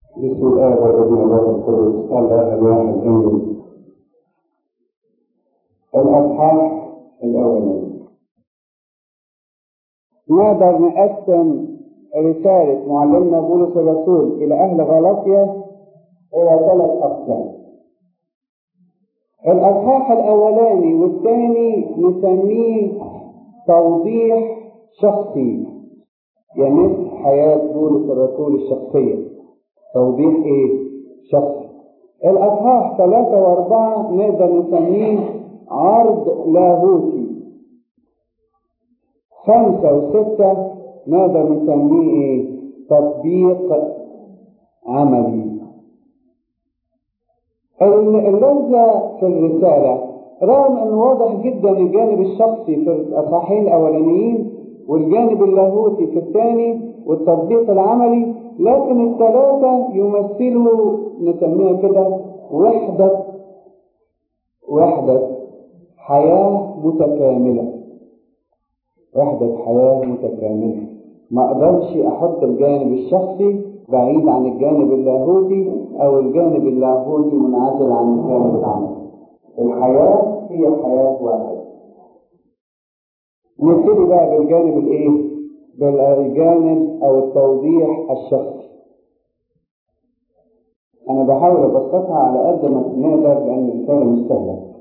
بسم الله والابن والروح القدس الله الواحد امين الاصحاح الاولاني نقدر نقسم رسالة معلمنا بولس الرسول إلى أهل غلاطيا إلى ثلاث أقسام. الأصحاح الأولاني والثاني نسميه توضيح شخصي يمس حياة بولس الرسول الشخصية. توضيح إيه؟ شخصي. الأصحاح ثلاثة وأربعة نقدر نسميه عرض لاهوتي. خمسة وستة نقدر نسميه ايه؟ تطبيق عملي. اللذة في الرسالة رغم ان واضح جدا الجانب الشخصي في الاصحاحين الاولانيين والجانب اللاهوتي في الثاني والتطبيق العملي لكن الثلاثة يمثلوا نسميها كده وحدة وحدة حياة متكاملة وحدة حياة متكاملة ما أقدرش أحط الجانب الشخصي بعيد عن الجانب اللاهوتي أو الجانب اللاهوتي منعزل عن الجانب العملي الحياة هي حياة واحدة نبتدي بقى بالجانب الإيه؟ بالجانب أو التوضيح الشخصي أنا بحاول أبسطها على قد ما نقدر لأن الرسالة مش سهلة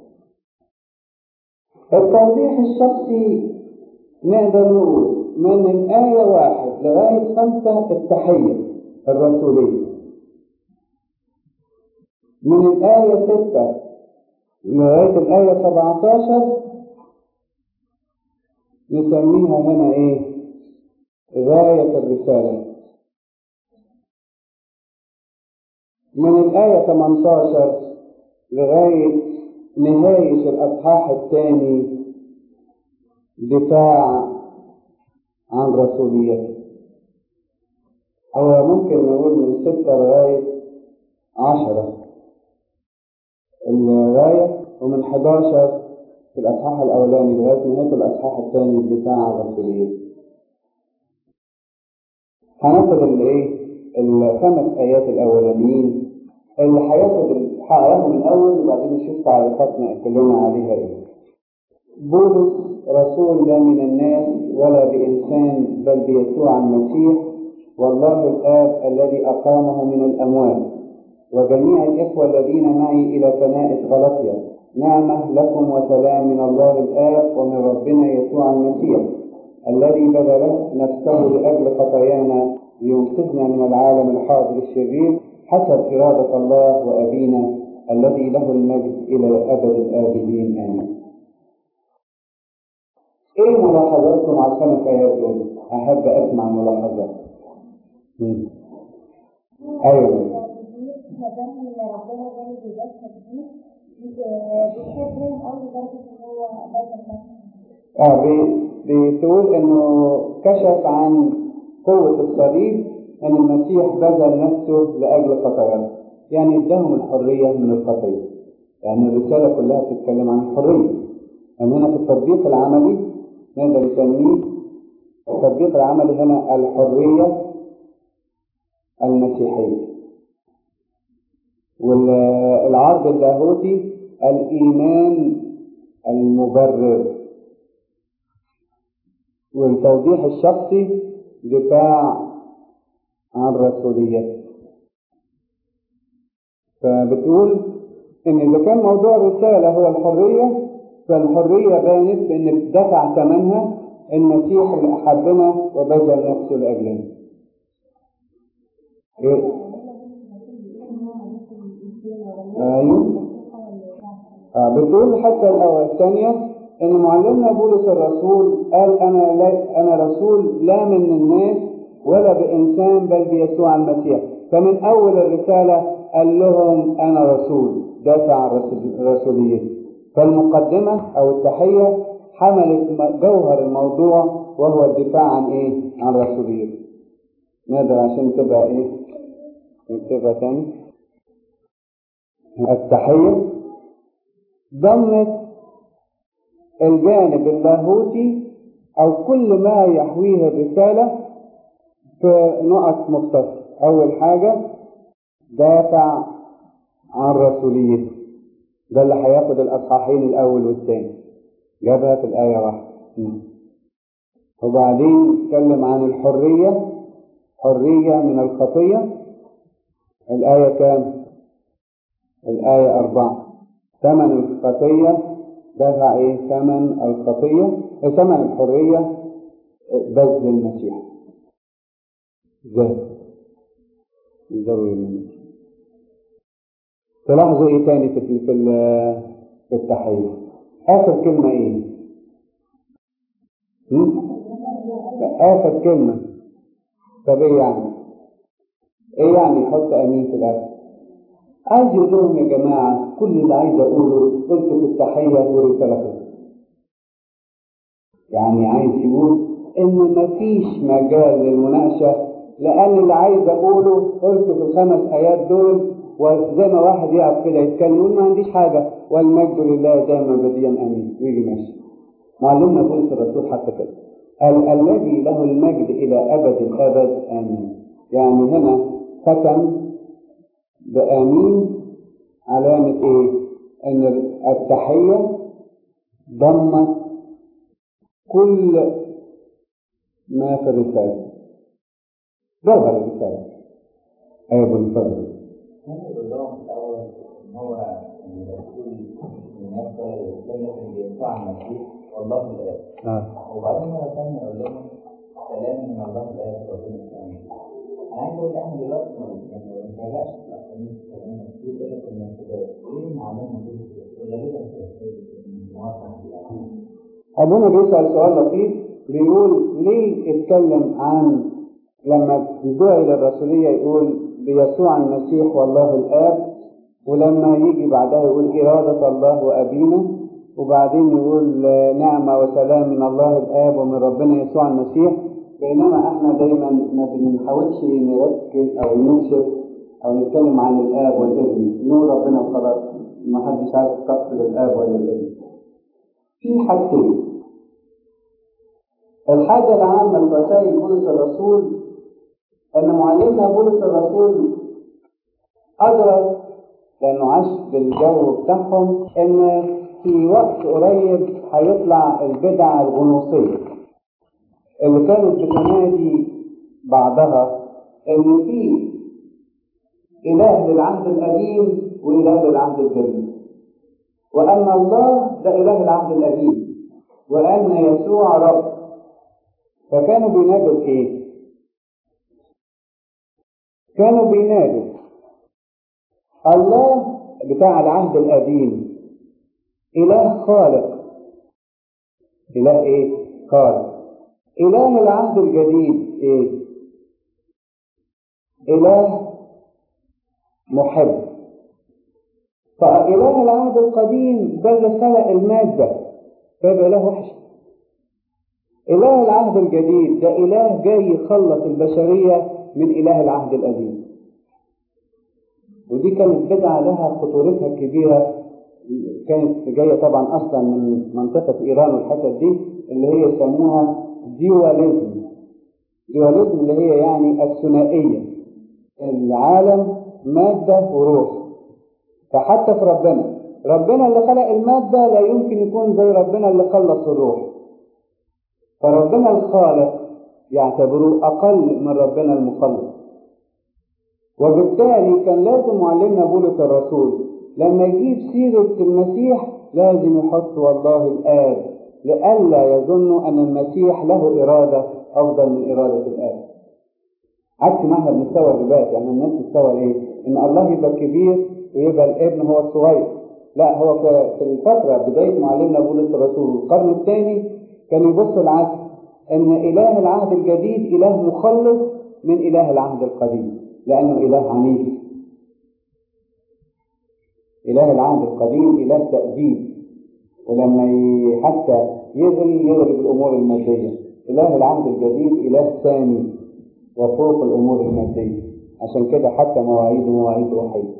التوضيح الشخصي نقدر نقول من الآية واحد لغاية خمسة التحية الرسولية من الآية ستة لغاية الآية سبعتاشر نسميها هنا إيه؟ غاية الرسالة من الآية 18 لغاية نهاية الأصحاح الثاني دفاع عن رسوليته هو ممكن نقول من ستة لغاية عشرة الغاية ومن 11 في الأصحاح الأولاني لغاية نهاية الأصحاح الثاني الدفاع عن رسوليته هناخد الإيه؟ الخمس آيات الأولانيين اللي هياخد هقراهم الأول وبعدين نشوف تعليقاتنا كلنا عليها إيه. بولس رسول لا من الناس ولا بإنسان بل بيسوع المسيح والله الآب الذي أقامه من الأموات وجميع الإخوة الذين معي إلى كنائس غلطيا نعمة لكم وسلام من الله الآب ومن ربنا يسوع المسيح الذي بذل نفسه لأجل خطايانا لينقذنا من العالم الحاضر الشرير حسب إرادة الله وأبينا الذي له المجد إلى أبد الآبدين آمين ايه ملاحظاتكم على الخمس ايات دول؟ احب اسمع ملاحظات. ايوه اه بتقول انه كشف عن قوة الصليب ان المسيح بذل نفسه لاجل خطايانا. يعني اداهم الحرية من الخطية. يعني الرسالة كلها بتتكلم عن الحرية. يعني هنا في التطبيق العملي نقدر نسميه التطبيق العملي هنا الحرية المسيحية والعرض اللاهوتي الإيمان المبرر والتوضيح الشخصي دفاع عن رسوليته فبتقول إن إذا كان موضوع الرسالة هو الحرية فالحرية بانت بأن دفع ثمنها المسيح اللي أحبنا وبذل نفسه لأجلنا. إيه؟ أيوه. آه بتقول حتى الأول الثانية إن معلمنا بولس الرسول قال أنا لا أنا رسول لا من الناس ولا بإنسان بل بيسوع المسيح، فمن أول الرسالة قال لهم أنا رسول دافع عن رسوليته. فالمقدمة أو التحية حملت جوهر الموضوع وهو الدفاع عن إيه؟ عن رسوليته. نقدر عشان تبقى إيه؟ نكتبها تاني. التحية ضمت الجانب اللاهوتي أو كل ما يحويه الرسالة في نقط مختصرة. أول حاجة دافع عن رسوليته ده اللي هياخد الأصحاحين الأول والثاني جابها في الآية واحدة وبعدين اتكلم عن الحرية حرية من الخطية الآية كام؟ الآية أربعة ثمن الخطية دفع إيه؟ ثمن الخطية ثمن الحرية بذل المسيح ازاي؟ نزود المسيح تلاحظوا ايه تاني في في في التحرير اخر كلمة ايه هم؟ اخر كلمة طب ايه يعني ايه يعني يحط امين في الاخر عايز يقول لهم يا جماعة كل اللي عايز اقوله قلته في التحية ورسالته يعني عايز يقول ان مفيش مجال للمناقشة لان اللي عايز اقوله قلته في الخمس ايات دول وزي ما واحد يقف كده يتكلم يقول ما عنديش حاجة والمجد لله دائما بديا امين ويجي ماشي معلمنا بولس الرسول حتى كده قال الذي له المجد الى ابد الابد امين يعني هنا ختم بامين علامة ايه ان التحية ضمت كل ما في الرسالة جوهر الرسالة أيوة بالفضل كان يقول لهم في الأول إن هو الرسول ينفع يتكلم إن بينفع المسيح والله الآب آه. وبعدين مرة ثانية يقول لهم سلام من الله الآب وربنا الآمين أنا عايز أقول إحنا دلوقتي يعني ما بنتابعش في الأحاديث كلام كتير يقول لك المناسبات إيه معلومة دي؟ غالبا في المواقع دي أبونا بيسأل سؤال لطيف بيقول ليه اتكلم عن لما دعي للرسولية يقول بيسوع المسيح والله الآب ولما يجي بعدها يقول إرادة الله وأبينا وبعدين يقول نعمة وسلام من الله الآب ومن ربنا يسوع المسيح بينما احنا دايما ما بنحاولش نركز أو ننشف أو نتكلم عن الآب والابن نور ربنا وخلاص ما حدش عارف تقصد الآب ولا الابن في حاجتين الحاجة العامة لرسائل بولس الرسول أن معلمنا بولس الرسول أدرك لأنه عاش بالجو بتاعهم إن في وقت قريب هيطلع البدع الغنوصية اللي كانت بتنادي بعضها إن في إله للعهد القديم وإله للعهد الجديد وأن الله ده إله العهد القديم وأن يسوع رب فكانوا بينادوا ايه كانوا بينادوا الله بتاع العهد القديم اله خالق اله ايه خالق اله العهد الجديد ايه اله محب فاله العهد القديم ده اللي خلق الماده فيبقى اله وحش إله العهد الجديد ده إله جاي يخلص البشرية من إله العهد القديم ودي كانت بدعة لها خطورتها الكبيرة كانت جاية طبعا أصلا من منطقة إيران والحتت دي اللي هي يسموها ديواليزم ديواليزم اللي هي يعني الثنائية العالم مادة وروح فحتى في ربنا ربنا اللي خلق المادة لا يمكن يكون زي ربنا اللي خلص الروح فربنا الخالق يعتبروه أقل من ربنا المخلص وبالتالي كان لازم معلمنا بولس الرسول لما يجيب سيرة المسيح لازم يحط والله الآب لئلا يظنوا أن المسيح له إرادة أفضل من إرادة الآب عكس ما احنا بنستوى دلوقتي يعني الناس بتستوى ايه؟ ان الله يبقى كبير ويبقى الابن هو الصغير لا هو في الفترة بداية معلمنا بولس الرسول القرن الثاني كان يبص العكس ان اله العهد الجديد اله مخلص من اله العهد القديم لانه اله عنيف اله العهد القديم اله تأديب ولما حتى يغري يغري بالامور الماديه اله العهد الجديد اله ثاني وفوق الامور الماديه عشان كده حتى مواعيده مواعيد روحيه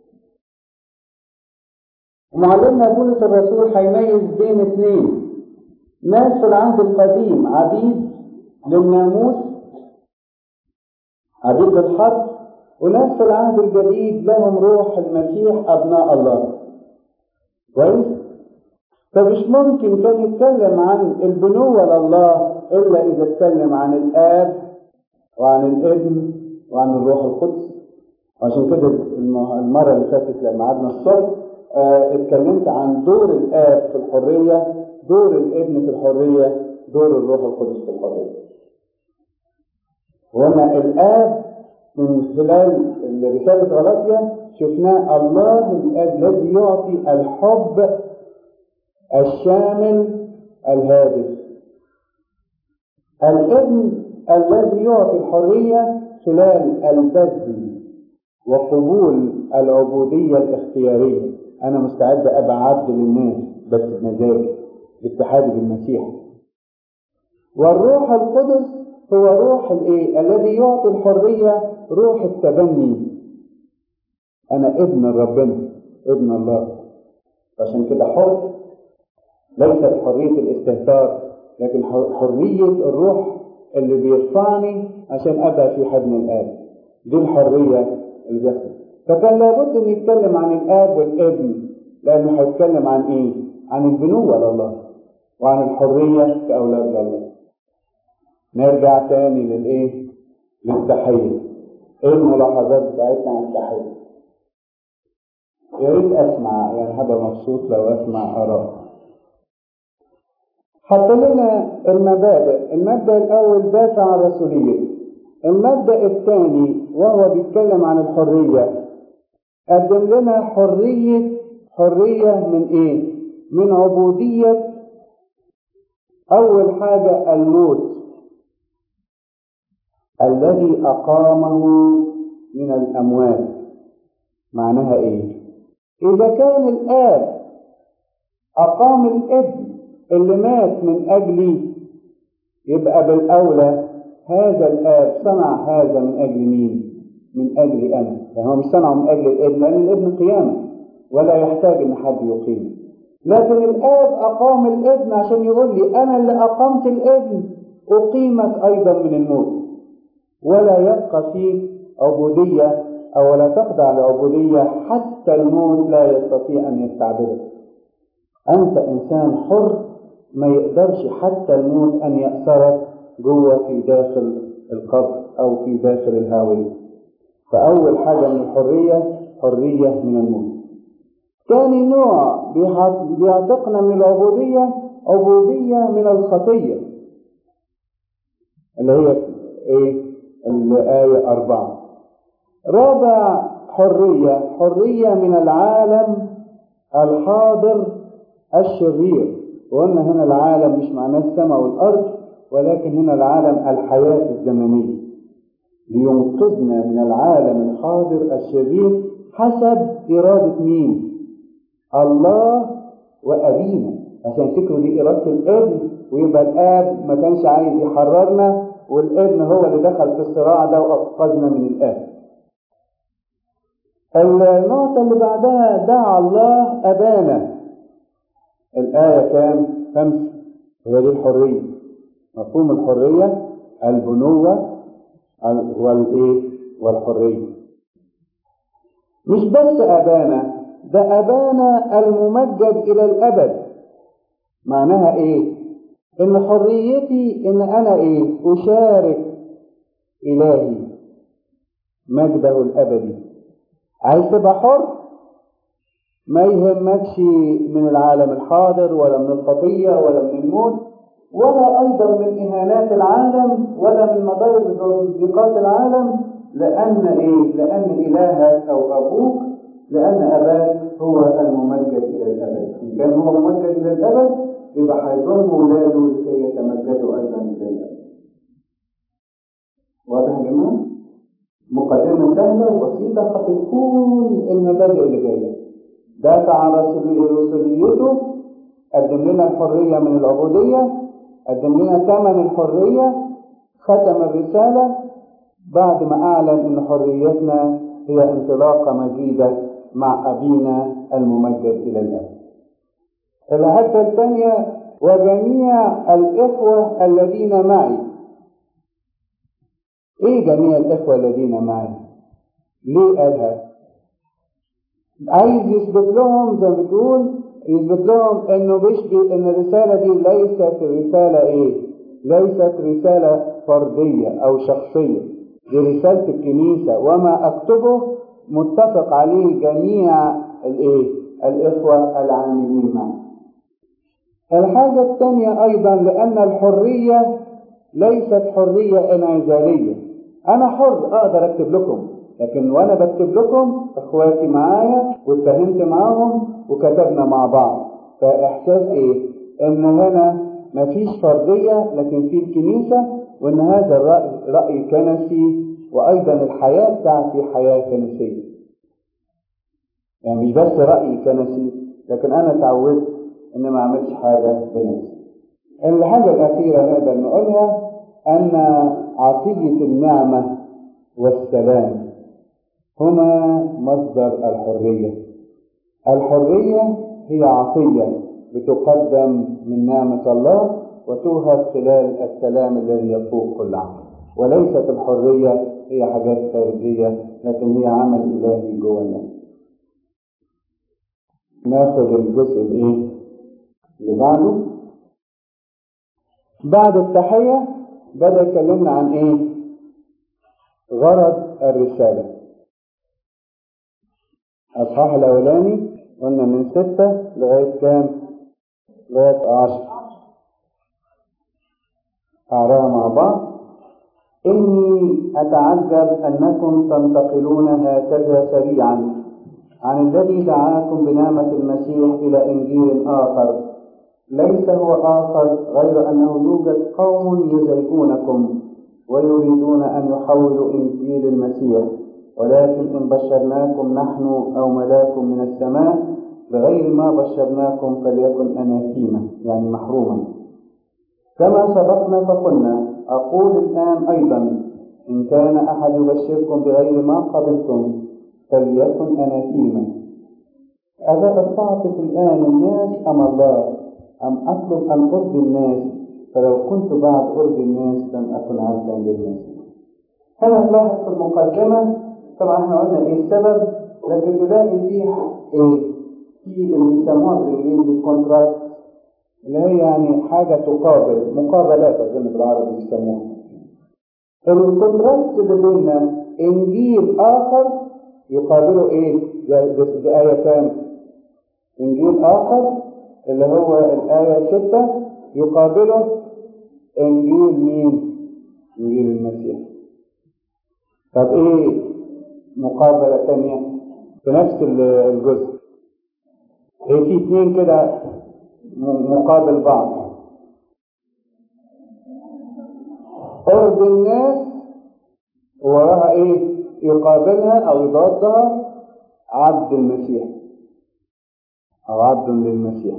معلمنا بولس الرسول هيميز بين اثنين ناس في العهد القديم عبيد للناموس عبيد للحرب وناس في العهد الجديد لهم روح المسيح أبناء الله كويس؟ فمش ممكن كان يتكلم عن البنوة لله إلا إذا اتكلم عن الآب وعن الابن وعن الروح القدس وعشان كده المرة اللي فاتت لما قعدنا الصبح اه اتكلمت عن دور الآب في الحرية دور الابن في الحرية دور الروح القدس في الحرية وهنا الآب من خلال رسالة غلاطيا شفناه الله الآب الذي يعطي الحب الشامل الهادف الابن الذي يعطي الحرية خلال البذل وقبول العبودية الاختيارية أنا مستعد أبقى عبد للناس بس بمزاجي باتحادي بالمسيح والروح القدس هو روح الايه الذي يعطي الحرية روح التبني أنا ابن ربنا ابن الله عشان كده حر ليست حرية الاستهتار لكن حرية الروح اللي بيرفعني عشان أبقى في حضن الآب دي الحرية اللي بيحصل فكان لابد ان يتكلم عن الاب والابن لانه هيتكلم عن ايه؟ عن البنوة لله وعن الحرية كأولاد الله نرجع تاني للايه؟ للتحية ايه الملاحظات بتاعتنا عن التحية؟ يا ريت اسمع يعني هبقى مبسوط لو اسمع اراء حط لنا المبادئ المبدأ الأول دافع عن رسوليته المبدأ الثاني وهو بيتكلم عن الحرية قدم لنا حرية حرية من إيه؟ من عبودية أول حاجة الموت الذي أقامه من الأموات معناها إيه؟ إذا كان الآب أقام الابن اللي مات من أجلي يبقى بالأولى هذا الآب صنع هذا من أجل مين؟ من أجلي أنا، يعني هو مش صنعه من أجل الابن لأن الابن قيامة ولا يحتاج إن حد يقيمه. لكن الآب أقام الابن عشان يقول لي أنا اللي أقمت الابن أقيمك أيضا من الموت. ولا يبقى فيه عبودية أو لا تخضع لعبودية حتى الموت لا يستطيع أن يستعبدك. أنت إنسان حر ما يقدرش حتى الموت أن يأسرك جوه في داخل القبر أو في داخل الهاوية فأول حاجة من الحرية حرية من الموت ثاني نوع بيعتقنا من العبودية عبودية من الخطية اللي هي ايه الآية أربعة رابع حرية حرية من العالم الحاضر الشرير وقلنا هنا العالم مش معناه السماء والأرض ولكن هنا العالم الحياة الزمنية لينقذنا من العالم الحاضر الشرير حسب إرادة مين؟ الله وأبينا عشان تفتكروا دي إرادة الابن ويبقى الآب ما كانش عايز يحررنا والابن هو اللي دخل في الصراع ده وأنقذنا من الآب. النقطة اللي بعدها دعا الله أبانا الآية كام؟ خمسة هي دي الحرية مفهوم الحرية البنوة والإيه؟ والحرية مش بس أبانا ده أبانا الممجد إلى الأبد معناها إيه؟ إن حريتي إن أنا إيه؟ أشارك إلهي مجده الأبدي عايز تبقى حر ما يهمكش من العالم الحاضر ولا من الخطية ولا من الموت ولا أيضا من إهانات العالم ولا من مضايق وضيقات العالم لأن إيه؟ لأن إلهك أو أبوك لأن أباك هو الممجد إلى الأبد إن كان هو ممجد إلى الأبد يبقى هيضم ولاده لكي يتمجدوا أيضا إلى الأبد واضح يا جماعة؟ مقدمة سهلة وبسيطة خطت كل المبادئ اللي جاية دافع عن رسوليته قدم لنا الحرية من العبودية قدم لنا ثمن الحرية ختم الرسالة بعد ما أعلن أن حريتنا هي انطلاقة مجيدة مع أبينا الممجد إلى الآن الحتة الثانية وجميع الإخوة الذين معي إيه جميع الإخوة الذين معي؟ ليه قالها عايز يثبت لهم زي ما بتقول يثبت لهم انه بيشبه ان الرسالة دي ليست رسالة ايه ليست رسالة فردية او شخصية دي رسالة الكنيسة وما اكتبه متفق عليه جميع الايه الاخوة العاملين معه الحاجة الثانية ايضا لان الحرية ليست حرية انعزالية انا حر اقدر اكتب لكم لكن وانا بكتب لكم اخواتي معايا واتفهمت معاهم وكتبنا مع بعض فاحساس ايه ان هنا مفيش فردية لكن في الكنيسة وان هذا الرأي رأي كنسي وايضا الحياة بتاعتي حياة كنسية يعني مش بس رأي كنسي لكن انا اتعودت ان ما اعملش حاجة بنفسي الحاجة الاخيرة نقدر نقولها ان عطية النعمة والسلام هما مصدر الحرية الحرية هي عطية بتقدم من نعمة الله وتوهب خلال السلام الذي يفوق كل عقل وليست الحرية هي حاجات خارجية لكن هي عمل إلهي جوه النفس ناخد الجزء الايه اللي بعده بعد التحية بدأ يكلمنا عن ايه غرض الرسالة الأصحاح الأولاني قلنا من ستة لغاية كام؟ لغاية عشر أقراها مع بعض إني أتعجب أنكم تنتقلون هكذا سريعا عن الذي دعاكم بنعمة المسيح إلى إنجيل آخر ليس هو آخر غير أنه يوجد قوم يزيفونكم ويريدون أن يحولوا إنجيل المسيح ولكن إن بشرناكم نحن أو ملاك من السماء بغير ما بشرناكم فليكن أناثيما يعني محروما كما سبقنا فقلنا أقول الآن أيضا إن كان أحد يبشركم بغير ما قبلتم فليكن أناثيما أستعطف الآن الناس أم الله أم أطلب أن أرضي الناس فلو كنت بعد أرضي الناس لم أكن عبدا للناس هنا تلاحظ في المقدمة طبعا احنا قلنا ايه السبب لكن تلاقي فيه ايه في اللي بيسموها بالانجليزي كونتراكت اللي هي يعني حاجة تقابل مقابلات أظن بالعربي بيسموها الكونتراكت اللي بيننا إنجيل آخر يقابله إيه؟ دي آية كام؟ إنجيل آخر اللي هو الآية ستة يقابله إنجيل مين؟ إنجيل المسيح طب إيه مقابلة ثانية في نفس الجزء إيه في اتنين كده مقابل بعض أرض الناس وراها إيه يقابلها أو يضادها عبد المسيح أو عبد للمسيح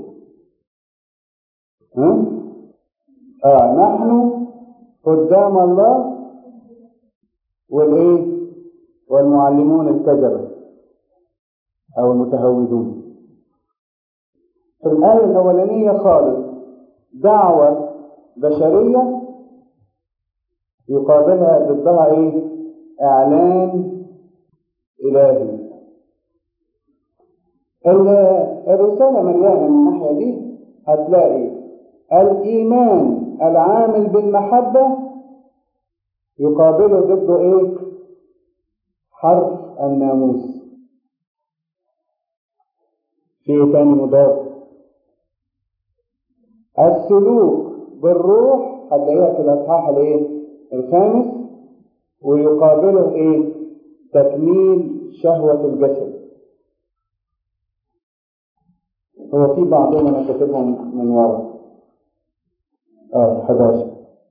ها؟ آه نحن قدام الله والإيه والمعلمون الكذبة أو المتهودون في الآية الأولانية خالص دعوة بشرية يقابلها ضدها إيه؟ إعلان إلهي الرسالة مليانة من الناحية دي هتلاقي الإيمان العامل بالمحبة يقابله ضده إيه؟ حرف الناموس في تاني مضاد السلوك بالروح هتلاقيها في الاصحاح الايه الخامس ويقابله ايه تكميل شهوة الجسد هو في بعضهم انا كاتبهم من ورا اه 11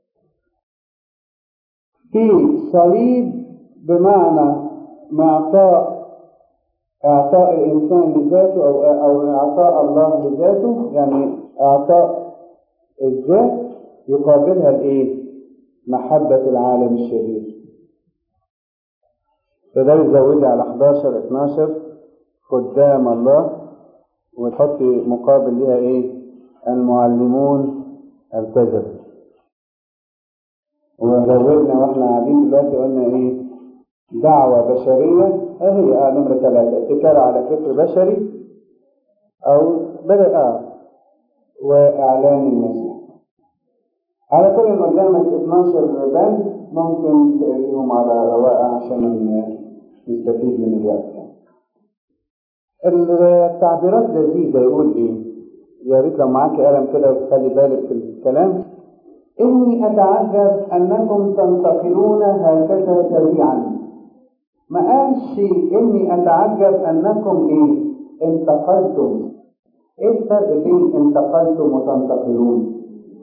في صليب بمعنى معطاء اعطاء الانسان لذاته او او اعطاء الله لذاته يعني اعطاء الذات يقابلها الايه محبة العالم الشرير فده يزودها على 11 12 قدام الله وتحط مقابل لها ايه المعلمون الكذب وزودنا واحنا قاعدين دلوقتي قلنا ايه دعوة بشرية هي آه نمرة ثلاثة اتكال على فكر بشري أو بدأ آه وإعلان المسيح على كل ما قدامك 12 بند ممكن تقريهم على رواقة عشان نستفيد من الوقت التعبيرات لذيذة يقول إيه؟ يا ريت لو معاك قلم كده وتخلي بالك في الكلام إني أتعجب أنكم تنتقلون هكذا سريعا ما قالش إني أتعجب أنكم إيه؟ انتقلتم إيه الفرق بين انتقلتم وتنتقلون؟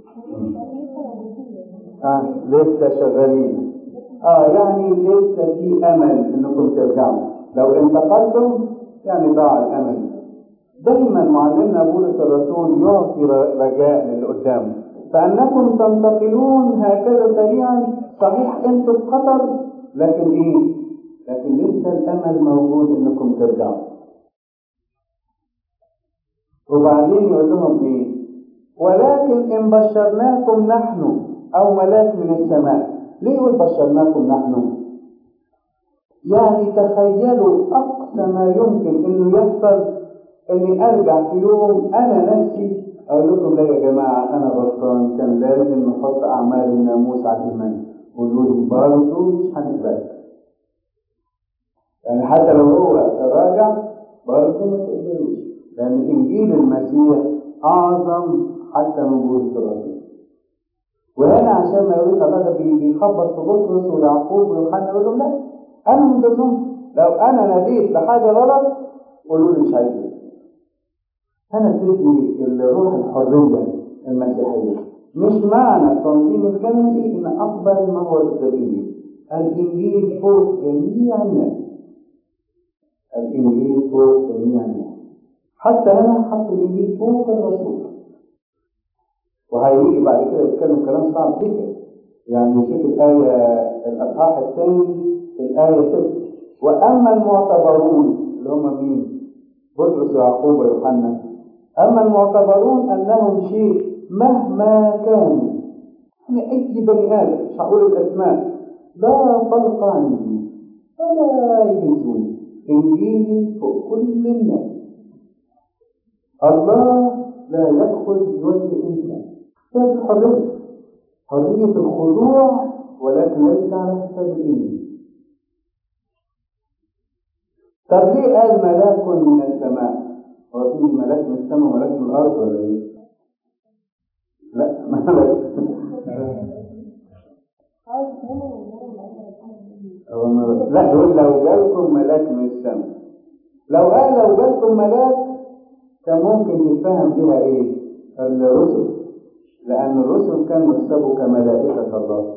آه لسه شغالين آه يعني لسه في أمل إنكم ترجعوا لو انتقلتم يعني ضاع الأمل دايما معلمنا بولس الرسول يعطي رجاء للي قدامه فأنكم تنتقلون هكذا سريعا صحيح أنتم في خطر لكن إيه؟ لكن لسه الأمل موجود إنكم ترجعوا وبعدين يقول لهم إيه؟ ولكن إن بشرناكم نحن أو ملاك من السماء ليه يقول بشرناكم نحن؟ يعني تخيلوا أقصى ما يمكن إنه يحصل إني أرجع في يوم أنا نفسي أقول لكم لا يا جماعة أنا غلطان كان لازم نحط أعمال الناموس على الإيمان قولوا لي برضه مش هنقبلك يعني حتى لو هو راجع برضه ما تقبلوش لأن إنجيل المسيح أعظم حتى من بولس الرسول وهنا عشان ما يقولش الله ده بيخبط في بطرس ويعقوب ويوحنا يقول لهم لا انا من ضمنهم لو انا ناديت بحاجه غلط قولوا لي مش عايز هنا تدي الروح الحريه المسيحيه مش معنى التنظيم الكنسي ان اقبل ما هو الدليل الانجيل فوق جميع الناس الانجيل فوق جميع الناس حتى هنا حط الانجيل فوق الرسول وهيجي بعد كده يتكلم كلام صعب جدا يعني نشوف الآية الأصحاح الثاني الآية 6 وأما المعتبرون اللي هم مين؟ بطرس ويعقوب ويوحنا أما المعتبرون أنهم شيء مهما كانوا يعني أي بني آدم مش هقول الأسماء لا فرق عندي ولا يجوزون إنجيلي فوق كل الناس الله لا يدخل بوجه إنسان هذه الحرية حرية الخضوع ولكن ليس على حساب الإنجيل طب ليه قال ملاك من السماء؟ هو في ملاك من السماء وملاك من الأرض ولا إيه؟ لا ملاك لا يقول لو جالكم ملاك من السماء لو قال لو جالكم ملاك كان ممكن يتفهم بها ايه؟ الرسل لأن الرسل كانوا يحسبوا كملائكة الله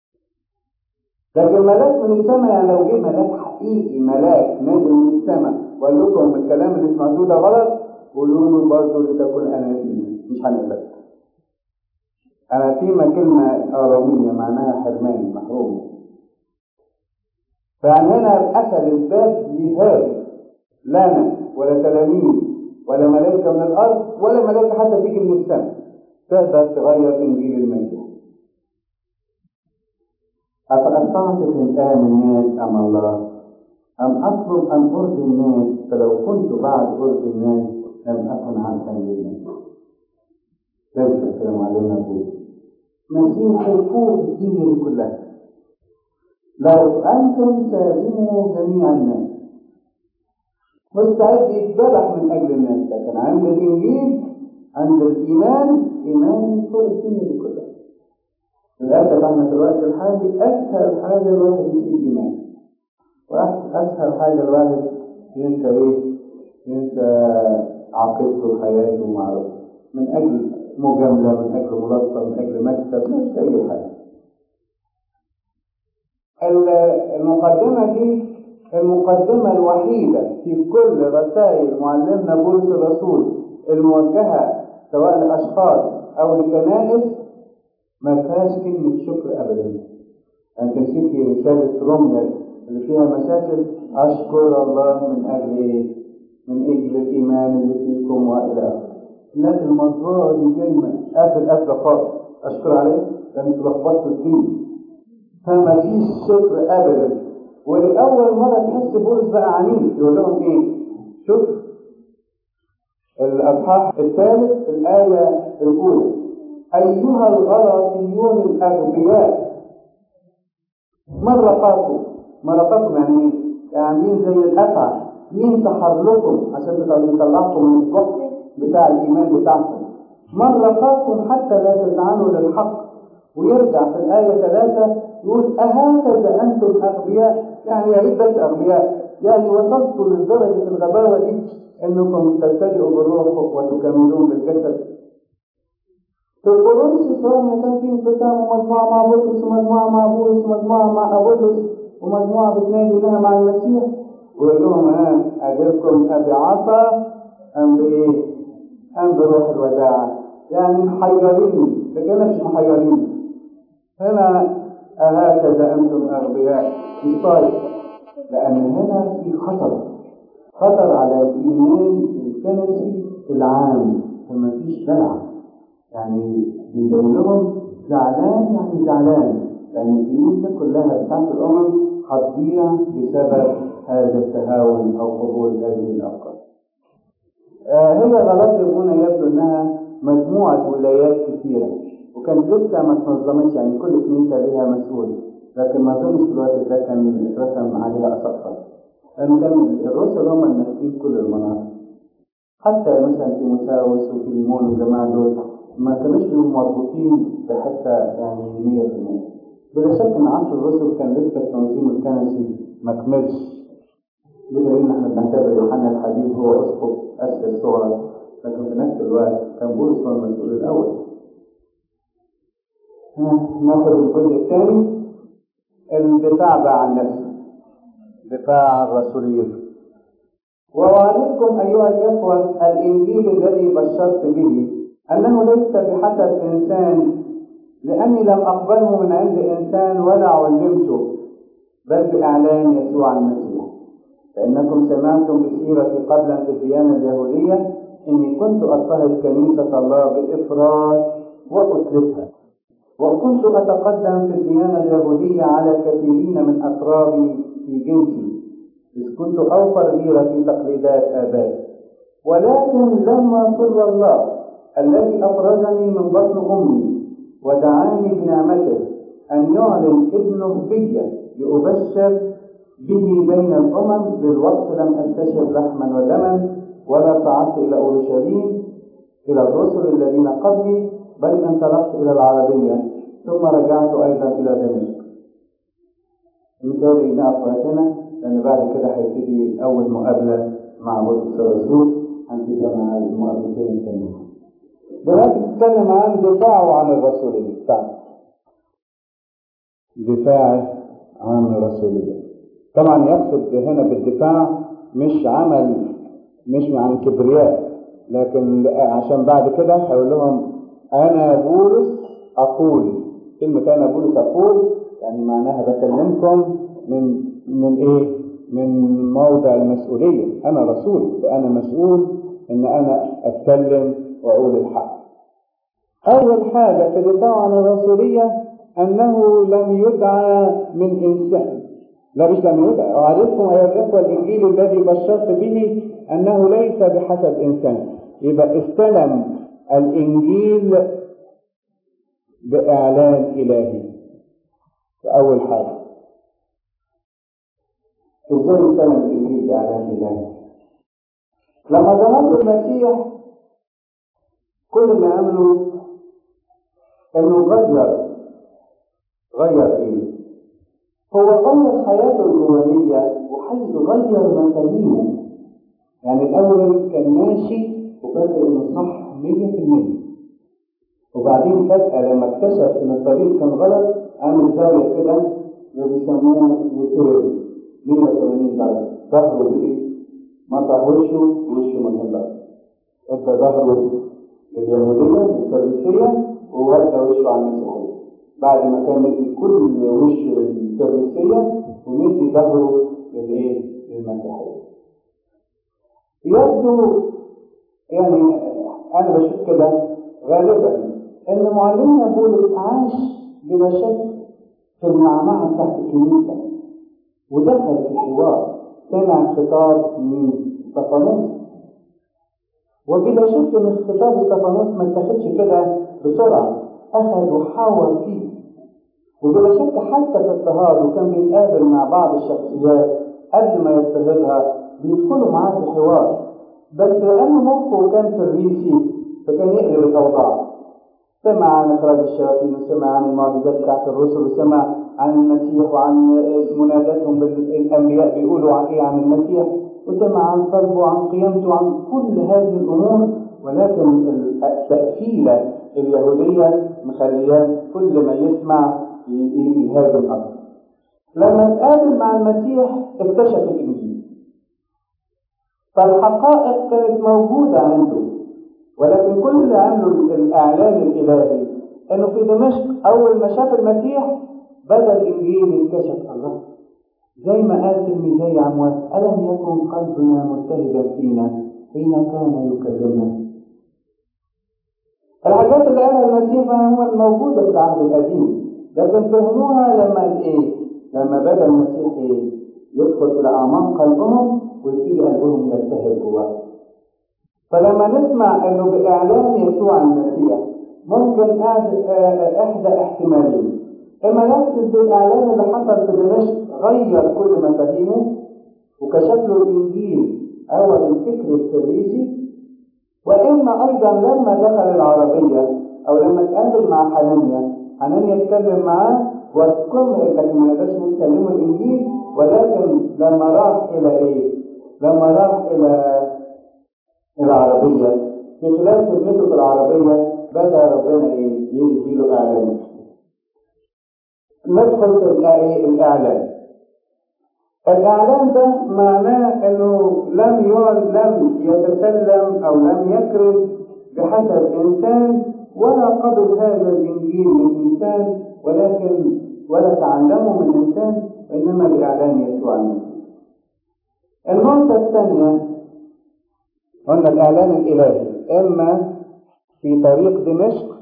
لكن ملاك من السماء يعني لو جه ملاك حقيقي ملاك نازل من السماء وقال لكم الكلام اللي سمعتوه ده غلط قولوا له برضه لتكن أنانية مش هنقبل أناتيما كلمة آرامية معناها حرمان محروم فيعني هنا أخذ الباب لهذا لا أنا ولا تلاميذ ولا ملائكة من الأرض ولا ملائكة حتى تيجي من السماء تقدر تغير إنجيل المسيح أفأستعطف الآن الناس أم الله أم أطلب أن أرضي الناس فلو كنت بعد أرضي الناس لم أكن عبدا للناس ليس كلام علينا بولس مسيح فوق الدنيا كلها لو أنتم سالموا جميع الناس مستعد يتذبح من أجل الناس لكن عند الإنجيل عند الإيمان إيمان فوق الدنيا كلها للأسف احنا في الوقت الحالي أسهل حاجة الواحد يسيب إيمان وأسهل حاجة الواحد ينسى إيه؟ ينسى عقيدته وحياته ومعرفته من أجل مجاملة من أجل ملطة من أجل مكسب مش أي حاجة المقدمة دي المقدمة الوحيدة في كل رسائل معلمنا بولس الرسول الموجهة سواء لأشخاص أو لكنائس ما فيهاش كلمة شكر أبدا أنت تمسكي رسالة روميا اللي فيها مشاكل أشكر الله من أجل إيه؟ من أجل الإيمان اللي فيكم وإلى آخره لكن المنظورة دي دايما قافل قافلة خالص أشكر عليه لأن تلخبطت الدين فما فيش شكر أبدا ولأول مرة تحس بولس بقى عنيف يقول لهم إيه؟ شوف الأصحاح الثالث الآية الأولى أيها الغلاطيون الأغبياء مرقاكم مرقاكم يعني إيه؟ يعني زي الأفعى مين سحر لكم عشان يطلعكم من الوقت بتاع الإيمان بتاعكم مرقاكم حتى لا تزعنوا للحق ويرجع في الآية ثلاثة يقول أهكذا أنتم أغبياء يعني يا ريت بس أغبياء يعني وصلتوا لدرجة الغباوة دي أنكم تبتدئوا بالروح وتكملون بالجسد في القرون الإسلام كان في انقسام ومجموعة مع بطرس ومجموعة مع بولس ومجموعة مع أبولس ومجموعة بتنادي لها مع المسيح ويقول لهم ها أجركم أبي عصا أم بإيه؟ أم بروح الوداع يعني محيرين لكن مش محيرين هنا أهكذا أنتم أغبياء مش طيب لأن هنا في خطر خطر على الإيمان الكنسي العام فما فيش دلع يعني بيبين لهم زعلان يعني زعلان لأن الكنيسة كلها بتاعت الأمم هتضيع بسبب هذا التهاون أو قبول هذه الأفكار. آه هي غلط هنا يبدو أنها مجموعة ولايات كثيرة وكانت لسه ما تنظمتش يعني كل كنيسة لها مسؤول لكن ما أظنش في الوقت ده كان اترسم عليها أسقف لأن كان الرسل هم الماسكين كل المناطق حتى مثلا في مساوس وفي ليمون والجماعة دول ما كانوش مربوطين بحتى يعني 100% بلا شك ان عصر الرسل كان لسه التنظيم الكنسي ما كملش بدليل ان احنا بنعتبر يوحنا الحبيب هو اسقف اسيا الصغرى لكن في نفس الوقت كان بولس هو المسؤول الاول ناخد الجزء الثاني الدفاع بقى عن نفسه دفاع عن رسوليته وأعلمكم أيها الإخوة الإنجيل الذي بشرت به أنه ليس بحسب إنسان لأني لم أقبله من عند إنسان ولا علمته بل بإعلان يسوع المسيح فإنكم سمعتم بسيرتي قبلا في الديانة اليهودية إني كنت أضطهد كنيسة الله بإفراط وأتلفها وكنت أتقدم في الديانة اليهودية على كثيرين من أقرابي في جنسي إذ كنت أوفر غيرة في تقليدات آبائي ولكن لما سر الله الذي أفرزني من بطن أمي ودعاني بنعمته أن يعلن ابنه في لأبشر به بين الأمم للوقت لم أنتشر لحما ودما ولا صعدت إلى أورشليم إلى الرسل الذين قبلي بل انطلقت إلى العربية ثم رجعت أيضا إلى دمشق. مثالي نقف هنا لأن بعد كده هيبتدي أول مقابلة مع بطرس الرسول هنبتدي مع المقابلتين التانيين. دلوقتي بتتكلم عن دفاعه عن الرسولية بتاعته. دفاعه عن الرسولية. طبعا يقصد هنا بالدفاع مش عمل مش عن كبرياء لكن عشان بعد كده هيقول لهم انا بولس اقول كلمة انا بولس اقول يعني معناها بكلمكم من من ايه؟ من موضع المسؤولية انا رسول فانا مسؤول ان انا اتكلم واقول الحق اول حاجة في الدفاع عن الرسولية انه لم يدعى من انسان لا مش لم يدعى اعرفكم ايها الاخوه الانجيل الذي بشرت به انه ليس بحسب انسان يبقى استلم الانجيل باعلان الهي اول حاجه ازاي استلم الانجيل باعلان الهي لما ظننت المسيح كل ما عملوا انه غير غير ايه هو غير حياته الجوانية وحيث غير مفاهيمه يعني الأول كان ماشي وفاكر إنه صح 100% وبعدين فجأة لما اكتشف إن الطريق كان غلط عمل زاوية كده وبيسموه يوتيرن 180 درجة ظهره بإيه؟ مطع وشه ووشه مطلع ادى ظهره لليهودية الفرنسية وودى وشه على المسيحية بعد ما كان مدي كل وش للفرنسية ومدي ظهره للايه؟ للمسيحية. يبدو يعني أنا بشوف كده غالبا إن معلمنا بولس عاش بلا شك في المعمعة تحت الكنيسة ودخل في حوار سمع خطاب من استفانوس وكده شفت ان خطاب استفانوس ما اتاخدش كده بسرعه اخذ وحاور فيه وبلا شك حتى في اضطهاد وكان بيتقابل مع بعض الشخصيات قبل ما يضطهدها بيدخلوا معاه في حوار بس لانه مخه كان في الريسي فكان يقلب الاوضاع سمع عن اخراج الشياطين وسمع عن المعجزات بتاعت الرسل وسمع عن المسيح وعن مناداتهم بالانبياء بيقولوا عن ايه عن المسيح وسمع عن صلبه وعن قيامته وعن كل هذه الامور ولكن التأفيلة اليهودية مخلياه كل ما يسمع يهاجم أكثر. لما اتقابل مع المسيح اكتشف الإنجيل. فالحقائق كانت موجودة عنده ولكن كل اللي عمله الإعلان الإلهي إنه في دمشق أول ما شاف المسيح بدأ الإنجيل ينكشف الله زي ما قال تلميذي عمواس ألم يكن قلبنا ملتهبا فينا حين كان يكلمنا الحاجات اللي قالها المسيح هو الموجودة في العهد القديم لكن فهموها لما ايه؟ لما بدا المسيح ايه؟ يدخل إلى أعماق قلبهم ويبتدي قلبهم يلتهب جواه. فلما نسمع إنه بإعلان يسوع المسيح ممكن إحدى احتمالين إما يقصد بالإعلان اللي حصل في دمشق غير كل مفاهيمه وكشف له الإنجيل أو الفكر التدريسي وإما أيضا لما دخل العربية أو لما اتقابل مع حنانيا حنانيا اتكلم معاه واذكر لكن ما نقدرش نتكلموا الإنجيل ولكن لما راح إلى إيه؟ لما راح إلى العربية في خلال خدمته في العربية بدأ ربنا إيه؟ يديله إعلان ندخل في الإعلان الإعلان ده معناه إنه لم لم يتسلم أو لم يكرز بحسب إنسان ولا قبل هذا الإنجيل من إنسان ولكن ولا تعلمه من إنسان وإنما بإعلان يسوع المسيح. النقطة الثانية قلنا الإعلان الإلهي إما في طريق دمشق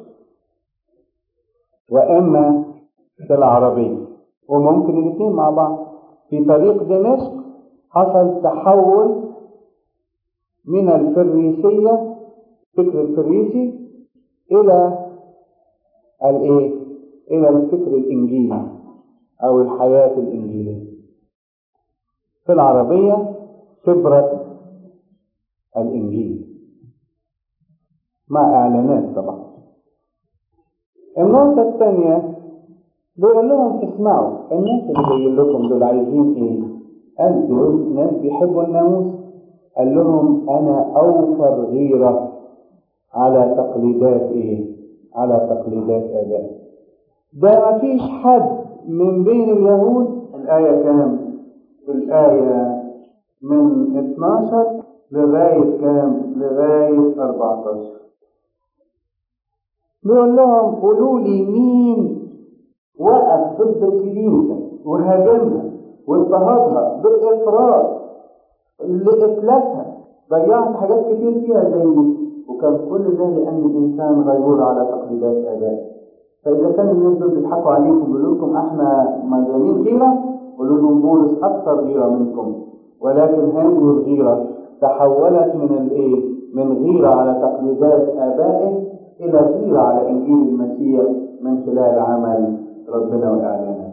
وإما في العربية وممكن الاثنين مع بعض في طريق دمشق حصل تحول من الفريسية فكر الفريسي إلى الإيه؟ إلى الفكر الإنجيلي أو الحياة الإنجيلية. في العربية خبرة الإنجيل مع إعلانات طبعا. النقطة الثانية بيقول لهم اسمعوا الناس اللي جايين لكم دول عايزين ايه؟ قال دول ناس بيحبوا الناموس قال لهم انا اوفر غيرة على تقليدات ايه؟ على تقليدات اداء ده مفيش حد من بين اليهود الآية كام؟ الآية من 12 لغاية كام؟ لغاية 14 بيقول لهم قولوا لي مين وقف ضد الكنيسة وهاجمها واضطهدها بالإفراط لإتلافها ضيعت حاجات كتير فيها زي دي وكان كل ده لأن الإنسان غيور على تقليدات آبائه فإذا كان الناس دول بيضحكوا عليكم ويقولوا لكم إحنا مليانين غيرة قولوا لهم بولس أكثر غيرة منكم ولكن هذه الغيرة تحولت من الإيه؟ من غيرة على تقليدات آبائه إلى غيرة على إنجيل المسيح من خلال عمل ربنا وإعلانه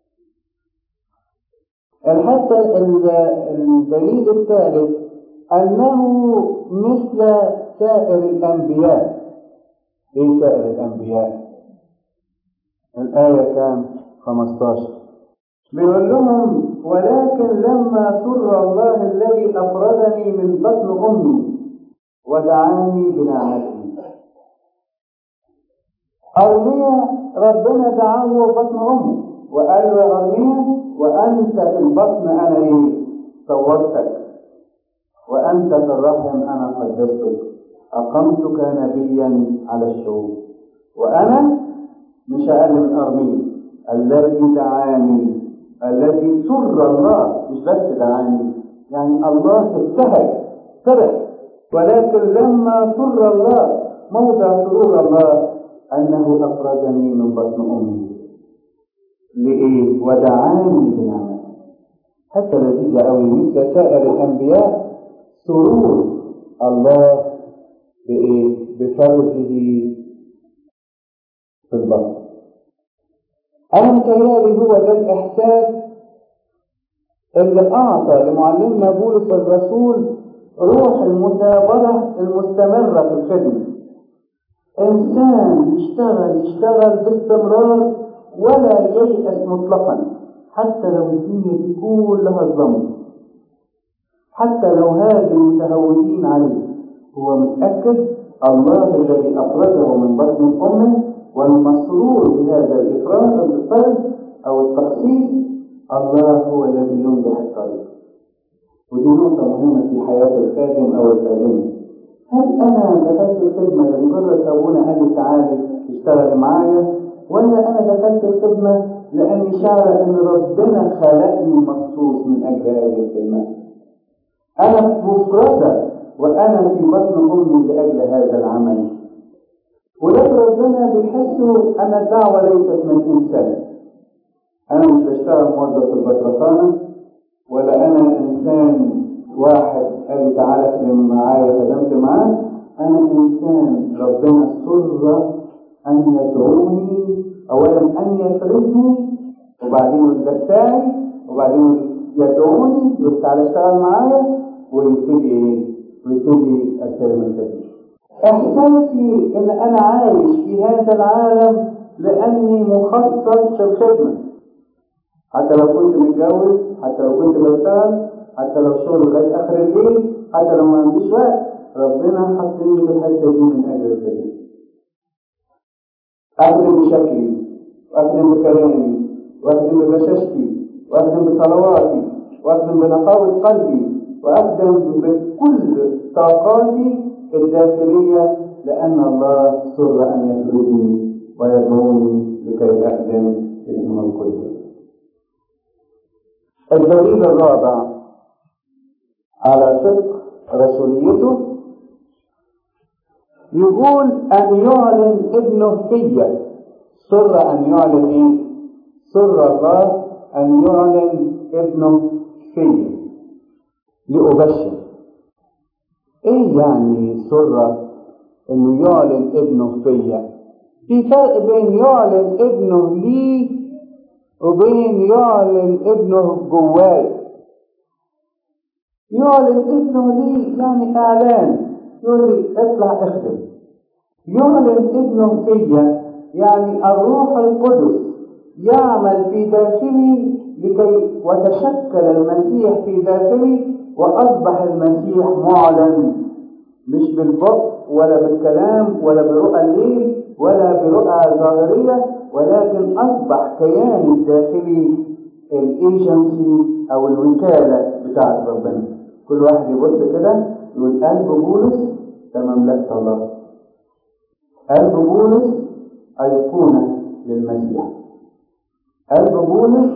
حتى الدليل الثالث أنه مثل سائر الأنبياء إيه سائر الأنبياء الآية كام 15 بيقول لهم ولكن لما سر الله الذي أفردني من بطن أمي ودعاني بنعمته أرميا ربنا دعاه بطن أمه وقال له يا أرميا وأنت في البطن أنا إيه؟ صورتك وأنت في الرحم أنا قدستك أقمتك نبيا على الشعوب وأنا مش أقل من أرميا الذي دعاني الذي سر الله مش بس دعاني يعني الله ابتهج فرح ولكن لما سر الله موضع سرور الله أنه أخرجني من بطن أمي لإيه؟ ودعاني بنعمته حتى لذيذة أوي مثل سائر الأنبياء سرور الله بإيه؟ بفرجه في البطن أنا متهيألي هو ده الإحساس اللي أعطى لمعلمنا بولس الرسول روح المثابرة المستمرة في الخدمة إنسان يشتغل يشتغل باستمرار ولا ييأس مطلقا حتى لو الدنيا دي كلها ظلمت حتى لو هاجوا متهورين عليه هو متأكد الله الذي أخرجه من بطن أمه والمسرور بهذا الإفراد الفرد أو التخصيص الله هو الذي ينجح الطريق ودي نقطة مهمة في حياة الخادم أو الخادمة هل أنا دخلت الخدمة لمجرد أبونا قال لي تعالي اشتغل معايا ولا أنا دخلت الخدمة لأني شعر إن ربنا خلقني مخصوص من أجل هذه الخدمة أنا مفردة وأنا في بطن أمي لأجل هذا العمل ولكن ربنا بيحسوا أن الدعوة ليست من إنسان أنا مش بشتغل موظف في البطرخانة ولا أنا إنسان واحد قال لي تعالى اخدم معايا خدمت معاه أنا إنسان ربنا سر أن يدعوني أولا أن يفرزني وبعدين يقول ده بتاعي وبعدين يدعوني يقول تعالى اشتغل معايا ويبتدي إيه؟ ويبتدي أستلم التدريب إحساسي إن أنا عايش في هذا العالم لأني مخصص في الخدمة حتى لو كنت متجوز حتى لو كنت بشتغل حتى لو شغل لغاية آخر الليل حتى لو ما عنديش وقت ربنا حطني في الحتة دي من أجل الخدمة أخدم بشكلي وأخدم بكلامي وأخدم ببشاشتي وأخدم بصلواتي وأخدم بنقاوة قلبي وأخدم بكل طاقاتي الداخلية لأن الله سر أن يفرضني ويدعوني لكي أخدم الإمام القدس. الدليل الرابع على صدق رسوليته يقول أن يعلن ابنه فيا سر أن يعلن إيه؟ سر الله أن يعلن ابنه فيا لأبشر ايه يعني سر انه يعلن ابنه فيا في فرق بين يعلن ابنه لي وبين يعلن ابنه جواي يعلن ابنه لي يعني اعلان يقول لي اطلع اخدم يعلن ابنه فيا يعني الروح القدس يعمل في داخلي لكي وتشكل المسيح في داخلي وأصبح المسيح معلن مش بالبق ولا بالكلام ولا برؤى الليل ولا برؤى ظاهرية ولكن أصبح كياني الداخلي الايجنسي أو الوكالة بتاعت ربنا كل واحد يبص كده يقول قلب بولس ده مملكة الله قلب بولس أيقونة للمسيح قلب بولس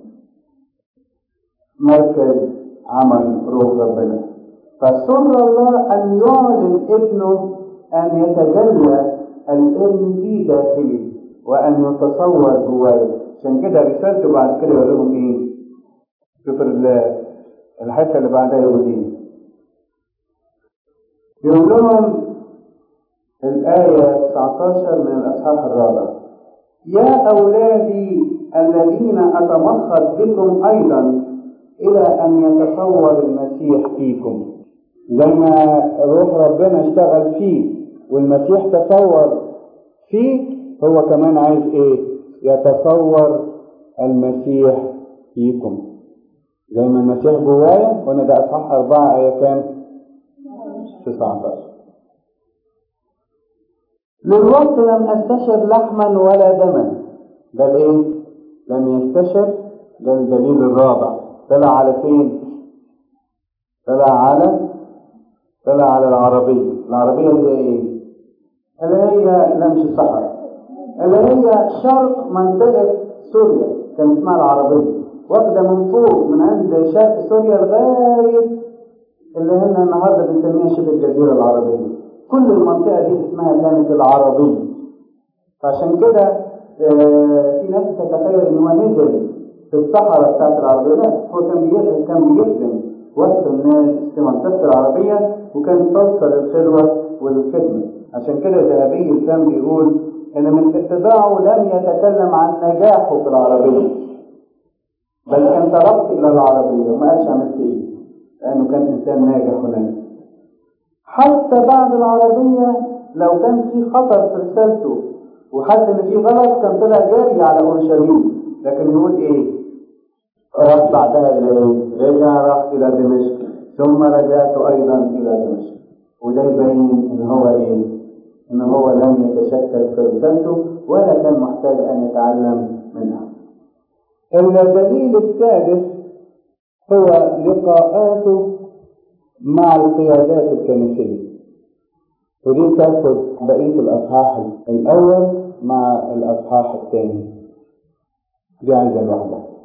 مركز عمل روح ربنا فسر الله أن يعلن ابنه أن يتجلى الابن في داخله وأن يتصور جواه عشان كده رسالته بعد كده يقول لهم إيه؟ شوف الحتة اللي بعدها يقول إيه؟ يقول لهم الآية 19 من الأصحاح الرابع يا أولادي الذين أتمخض بكم أيضا إلى أن يتصور المسيح فيكم لما روح ربنا اشتغل فيه والمسيح تصور فيه هو كمان عايز ايه يتصور المسيح فيكم زي ما المسيح جوايا وانا ده اصحاح أربعة آية كام 19 للوقت لم أستشر لحما ولا دما ده الايه لم يستشر ده الدليل الرابع طلع على فين طلع على طلع على العربية العربية اللي ايه اللي هي لمش الصحراء اللي هي شرق منطقة سوريا كان اسمها العربية واخدة من فوق من عند شرق سوريا لغاية اللي هنا النهارده بنسميها شبه الجزيرة العربية كل المنطقة دي اسمها كانت العربية فعشان كده في ناس تتخيل ان هو نزل في الصحراء بتاعت العربية لا هو كان بيخدم كان بيخدم وسط الناس في منطقة العربية وكان توصل الخلوة والخدمة عشان كده ذهبي الفم بيقول إن من اتباعه لم يتكلم عن نجاحه في العربية بل كان تركت إلى العربية وما قالش عملت إيه لأنه كان إنسان ناجح هناك حتى بعد العربية لو كان في خطر في رسالته وحس إن في غلط كان طلع جاري على أورشليم لكن يقول إيه؟ راح بعدها إلى إيه؟ رجع راح إلى دمشق ثم رجعت أيضا إلى دمشق وده يبين إن هو إيه؟ إن هو لم يتشكل في رسالته ولا كان محتاج أن يتعلم منها. الدليل السادس هو لقاءاته مع القيادات الكنسية ودي تاخد بقية الأصحاح الأول مع الأصحاح الثاني دي عايزة لوحدها